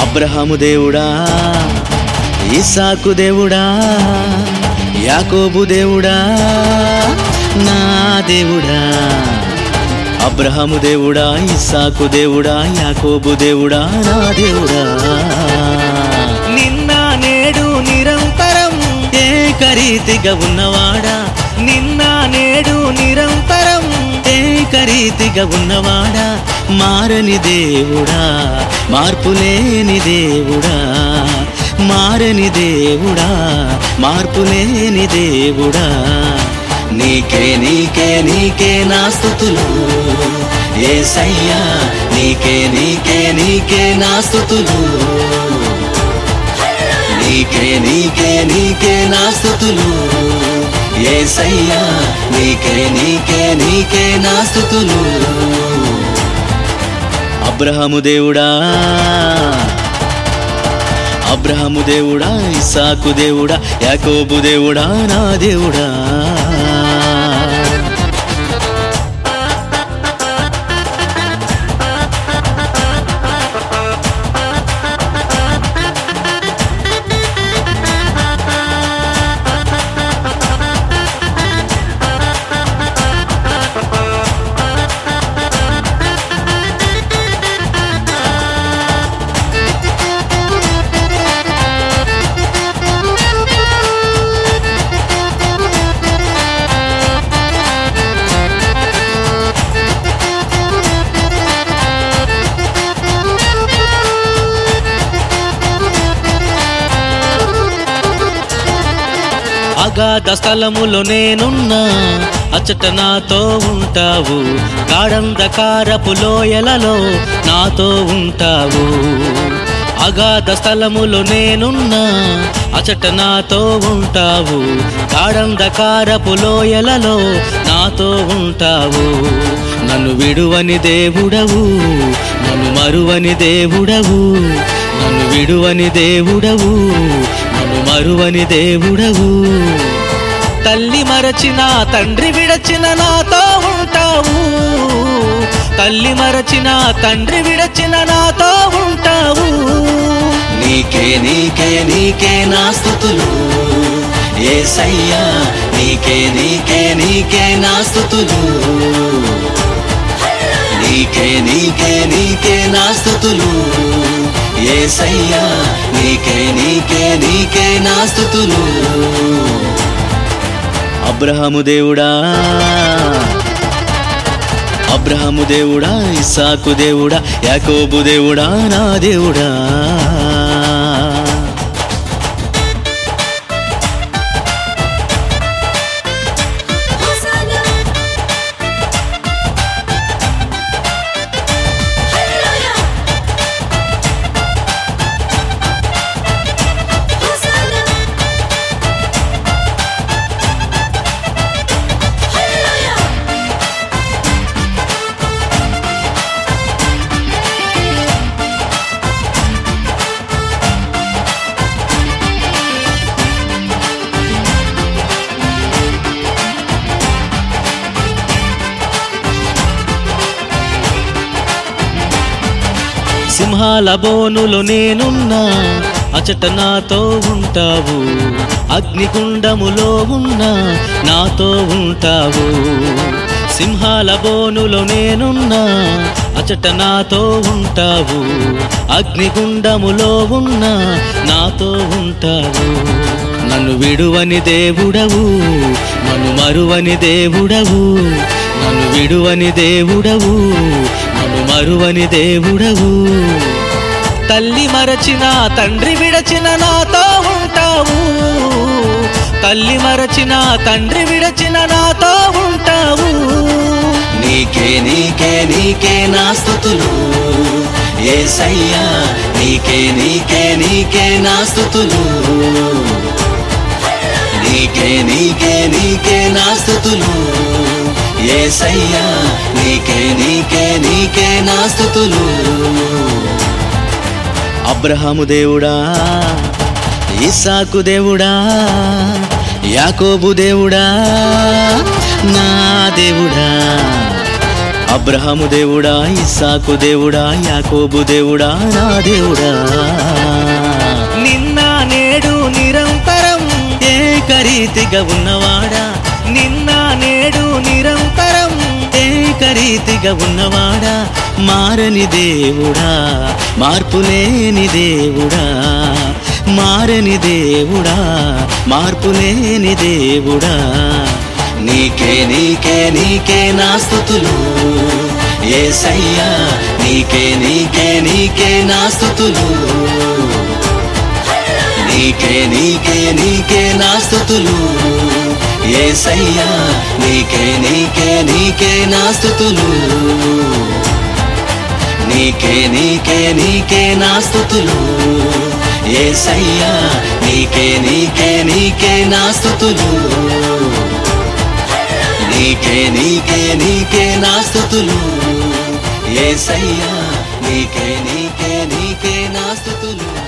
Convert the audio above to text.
అబ్రహాము దేవుడా ఇసాకు దేవుడా యాకోబు దేవుడా నా దేవుడా అబ్రహాము దేవుడా ఇస్సాకు దేవుడా యాకోబు దేవుడా నా దేవుడా నిన్న నేడు నిరంతరం ఏకరీతిగా ఉన్నవాడా నిన్న నేడు నిరంతరం ఏకరీతిగా ఉన్నవాడా మారని దేవుడా మార్పులేని దేవుడా మారని దేవుడా మార్పులేని దేవుడా నీకే నీకే నీకే నా స్థుతులు ఏసయ్యా నీకే నీకే నీకే నా స్థుతులు నీకే నీకే నీకే నా స్థుతులు ఏసయ్యా నీకే నీకే నీకే నా స్థుతులు అబ్రహాము దేవుడా అబ్రహాము దేవుడా ఇస్సాకు దేవుడా యాకోబు దేవుడా నా దేవుడా అగాధ స్థలములో నేనున్నా అచ్చట నాతో ఉంటావు గాఢంధకారపు లోయలలో నాతో ఉంటావు అగాధ స్థలములో నేనున్నా అచట నాతో ఉంటావు గాఢంధకారపు లోయలలో నాతో ఉంటావు నన్ను విడువని దేవుడవు నన్ను మరువని దేవుడవు నన్ను విడువని దేవుడవు నన్ను మరువని దేవుడవు తల్లి మరచిన తండ్రి విడచిన నాతో ఉంటావు తల్లి మరచిన తండ్రి విడచిన నాతో ఉంటావు నీకే నీకే నీకే నా స్థుతులు ఏసయ్యా నీకే నీకే నీకే నా స్థుతులు నీకే నీకే నీకే నా స్థుతులు ఏసయ్యా నీకే నీకే నీకే నా స్థుతులు అబ్రహాము దేవుడా అబ్రహాము దేవుడా ఇస్సాకు దేవుడా యాకోబు దేవుడా నా దేవుడా Hosanna. Hallelujah. Hosanna. Hallelujah. సింహాల బోనులో నేనున్నా అచట నాతో ఉంటావు అగ్నికుండములో ఉన్నా నాతో ఉంటావు సింహాల బోనులో నేనున్నా అచట నాతో ఉంటావు అగ్నిగుండములో ఉన్నా నాతో ఉంటావు నన్ను విడువని దేవుడవు నన్ను మరువని దేవుడవు నన్ను విడువని దేవుడవు నన్ను మరువని దేవుడవు తల్లి మరచిన తండ్రి విడచిన నాతో ఉంటావు తల్లి మరచిన తండ్రి విడచిన నాతో ఉంటావు నీకే నీకే నీకే నా స్థుతులు ఏసయ్యా నీకే నీకే నీకే నా స్థుతులు నీకే నీకే నీకే నా స్థుతులు ఏసయ్యా నీకే నీకే నీకే నా స్థుతులు అబ్రహాము దేవుడా ఇస్సాకు దేవుడా యాకోబు దేవుడా నా దేవుడా అబ్రహాము దేవుడా ఇస్సాకు దేవుడా యాకోబు దేవుడా నా దేవుడా నిన్న నేడు నిరంతరం ఏకరీతిగా ఉన్నవాడా నిన్న నేడు నిరంతరం ఏకరీతిగా ఉన్నవాడా మారని దేవుడా మార్పులేని దేవుడా మారని దేవుడా మార్పులేని దేవుడా నీకే నీకే నీకే నా స్థుతులు ఏసయ్యా నీకే నీకే నీకే నా స్థుతులు నీకే నీకే నీకే నా స్థుతులు ఏసయ్యా నీకే నీకే నీకే నా స్థుతులు నీకే నీకే నీకే నా స్థుతులు ఏసయ్యా నీకే నీకే నీకే నా స్థుతులు నీకే నీకే నీకే నా స్థుతులు ఏసయ్యా నీకే నీకే నీకే నా స్థుతులు